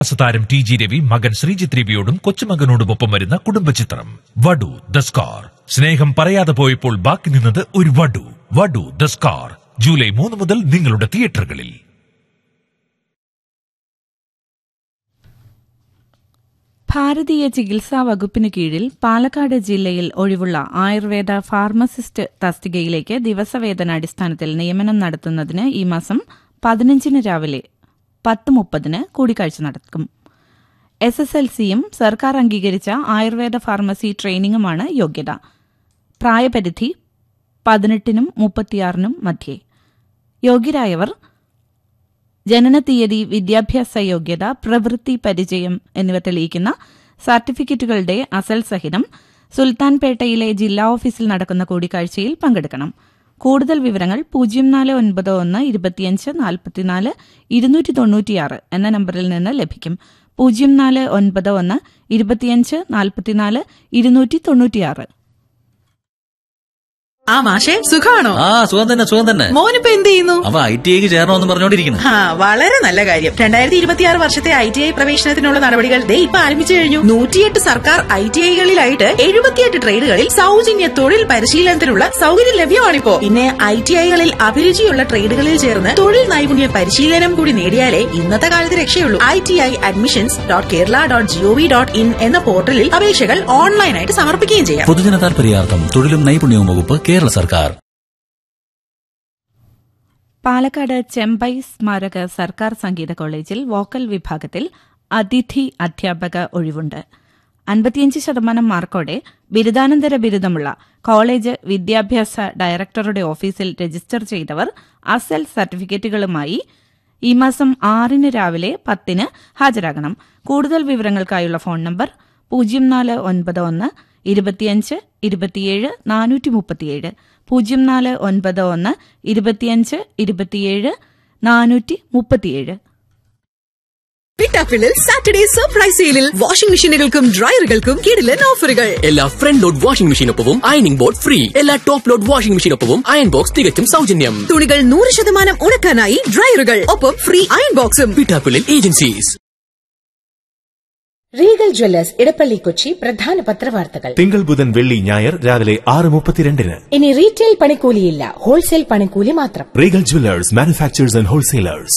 താരം T G Ravi മകൻ ശ്രീജിത്ത് രവിയോടും കൊച്ചുമകനോടുമൊപ്പം വരുന്ന കുടുംബചിത്രം വടു ദ സ്കാർ സ്നേഹം പറയാതെ പോയപ്പോൾ ബാക്കി നിന്നത് ഒരു വടു വടു ദ സ്കാർ ജൂലൈ മൂന്ന് മുതൽ നിങ്ങളുടെ തിയേറ്ററുകളിൽ ഭാരതീയ ചികിത്സാ വകുപ്പിന് കീഴിൽ പാലക്കാട് ജില്ലയിൽ ഒഴിവുള്ള ആയുർവേദ ഫാർമസിസ്റ്റ് തസ്തികയിലേക്ക് ദിവസവേതനാടിസ്ഥാനത്തിൽ നിയമനം നടത്തുന്നതിന് ഈ മാസം പതിനഞ്ചിന് രാവിലെ പത്ത് മുപ്പതിന് കൂടിക്കാഴ്ച നടക്കും എസ് എസ് എൽ സിയും സർക്കാർ അംഗീകരിച്ച ആയുർവേദ ഫാർമസി ട്രെയിനിങ്ങുമാണ് യോഗ്യത പ്രായപരിധി പതിനെട്ടിനും മുപ്പത്തിയാറിനും മധ്യേ യോഗ്യരായവർ ജനനതീയതി വിദ്യാഭ്യാസ യോഗ്യത പ്രവൃത്തി പരിചയം എന്നിവ തെളിയിക്കുന്ന സർട്ടിഫിക്കറ്റുകളുടെ അസൽ സഹിതം സുൽത്താൻപേട്ടയിലെ ജില്ലാ ഓഫീസിൽ നടക്കുന്ന കൂടിക്കാഴ്ചയിൽ പങ്കെടുക്കണം കൂടുതൽ വിവരങ്ങൾ പൂജ്യം നാല് ഒൻപത് ഒന്ന് ഇരുപത്തിയഞ്ച് നാൽപ്പത്തിനാല് ഇരുന്നൂറ്റി തൊണ്ണൂറ്റിയാറ് എന്ന നമ്പറിൽ നിന്ന് ലഭിക്കും പൂജ്യം നാല് ഒൻപത് ഒന്ന് ഇരുപത്തിയഞ്ച് നാൽപ്പത്തിനാല് ഇരുന്നൂറ്റി തൊണ്ണൂറ്റിയാറ് ആ മാഷെ സുഖാണോ ആ സുഖം തന്നെ സുഖം തന്നെ മോനിപ്പോ എന്ത് ചെയ്യുന്നു അവ ഐ ടി ഐക്ക് ചേരണമെന്ന് പറഞ്ഞോണ്ടിരിക്കുന്നു ആ വളരെ നല്ല കാര്യം രണ്ടായിരത്തി ഇരുപത്തിയാറ് വർഷത്തെ ഐ ടി ഐ പ്രവേശനത്തിനുള്ള നടപടികൾ ദേ ഇപ്പൊ ആരംഭിച്ചു കഴിഞ്ഞു നൂറ്റിയെട്ട് സർക്കാർ ഐ ടി ഐകളിലായിട്ട് എഴുപത്തിയെട്ട് ട്രേഡുകളിൽ സൗജന്യ തൊഴിൽ പരിശീലനത്തിനുള്ള സൗകര്യം ലഭ്യമാണിപ്പോ പിന്നെ ഐ ടി ഐകളിൽ അഭിരുചിയുള്ള ട്രേഡുകളിൽ ചേർന്ന് തൊഴിൽ നൈപുണ്യ പരിശീലനം കൂടി നേടിയാലേ ഇന്നത്തെ കാലത്ത് രക്ഷയുള്ളൂ I T I admissions dot Kerala dot GOV dot in എന്ന പോർട്ടലിൽ അപേക്ഷകൾ ഓൺലൈനായിട്ട് സമർപ്പിക്കുകയും ചെയ്യാം പൊതുജന താൽപര്യാർത്ഥം തൊഴിലും നൈപുണ്യവും വകുപ്പ് കേരള സർക്കാർ പാലക്കാട് ചെമ്പൈ സ്മാരക സർക്കാർ സംഗീത കോളേജിൽ വോക്കൽ വിഭാഗത്തിൽ അതിഥി അധ്യാപക ഒഴിവുണ്ട് അൻപത്തിയഞ്ച് ശതമാനം മാർക്കോടെ ബിരുദാനന്തര ബിരുദമുള്ള കോളേജ് വിദ്യാഭ്യാസ ഡയറക്ടറുടെ ഓഫീസിൽ രജിസ്റ്റർ ചെയ്തവർ അസൽ സർട്ടിഫിക്കറ്റുകളുമായി ഈ മാസം ആറിന് രാവിലെ പത്തിന് ഹാജരാകണം കൂടുതൽ വിവരങ്ങൾക്കായുള്ള ഫോൺ നമ്പർ പൂജ്യം നാല് ഒൻപത് ഒന്ന് ഇരുപത്തിയഞ്ച് ഇരുപത്തിയേഴ് നാനൂറ്റി മുപ്പത്തിയേഴ് പൂജ്യം നാല് ഒൻപത് ഒന്ന് ഇരുപത്തിയഞ്ച് ഇരുപത്തിയേഴ് നാനൂറ്റി മുപ്പത്തിയേഴ് പിട്ടാപ്പിളിൽ സാറ്റർഡേ സർപ്രൈസ് സെയിലിൽ വാഷിംഗ് മെഷീനുകൾക്കും ഡ്രയറുകൾക്കും കിടിലൻ ഓഫറുകൾ എല്ലാ ഫ്രണ്ട് ലോഡ് വാഷിംഗ് മെഷീനൊപ്പവും അയണിംഗ് ബോർഡ് ഫ്രീ എല്ലാ ടോപ്പ് ലോഡ് വാഷിംഗ് മെഷീനൊപ്പവും അയൺ ബോക്സ് തികച്ചും സൗജന്യം തുണികൾ നൂറ് ശതമാനം ഉണക്കാനായി ഡ്രയറുകൾ ഒപ്പം ഫ്രീ അയൺ ബോക്സും പിട്ടാപ്പിളിൽ ഏജൻസീസ് റീഗൽ ജ്വല്ലേഴ്സ് ഇടപ്പള്ളി കൊച്ചി പ്രധാന പത്രവാർത്തകൾ തിങ്കൾ ബുധൻ വെള്ളി ഞായർ രാവിലെ ആറ് മുപ്പത്തിരണ്ടിന് ഇനി റീറ്റെയിൽ പണിക്കൂലിയില്ല ഹോൾസെയിൽ പണിക്കൂലി മാത്രം Regal jewellers manufactures and wholesalers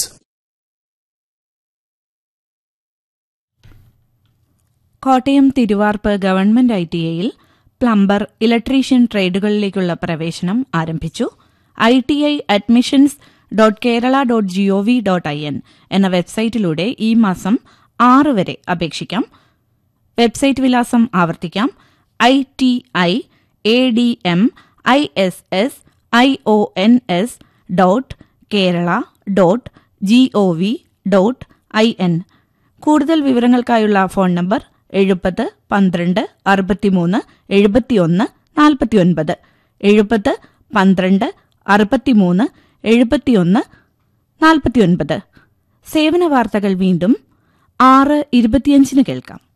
Kottayam Thiruvarppu government I T ഐയിൽ പ്ലംബർ ഇലക്ട്രീഷ്യൻ ട്രേഡുകളിലേക്കുള്ള പ്രവേശനം ആരംഭിച്ചു I T I admissions dot Kerala dot GOV dot I N എന്ന വെബ്സൈറ്റിലൂടെ ഈ മാസം ആറ് വരെ അപേക്ഷിക്കാം വെബ്സൈറ്റ് വിലാസം ആവർത്തിക്കാം I T I A D M I S S I O N S dot Kerala dot G O V dot I N കൂടുതൽ വിവരങ്ങൾക്കായുള്ള ഫോൺ നമ്പർ എഴുപത് പന്ത്രണ്ട് അറുപത്തിമൂന്ന് എഴുപത്തിയൊന്ന് നാൽപ്പത്തിയൊൻപത് എഴുപത് പന്ത്രണ്ട് അറുപത്തിമൂന്ന് എഴുപത്തിയൊന്ന് നാൽപ്പത്തിയൊൻപത് സേവന വാർത്തകൾ വീണ്ടും ആറ് ഇരുപത്തിയഞ്ചിന് കേൾക്കാം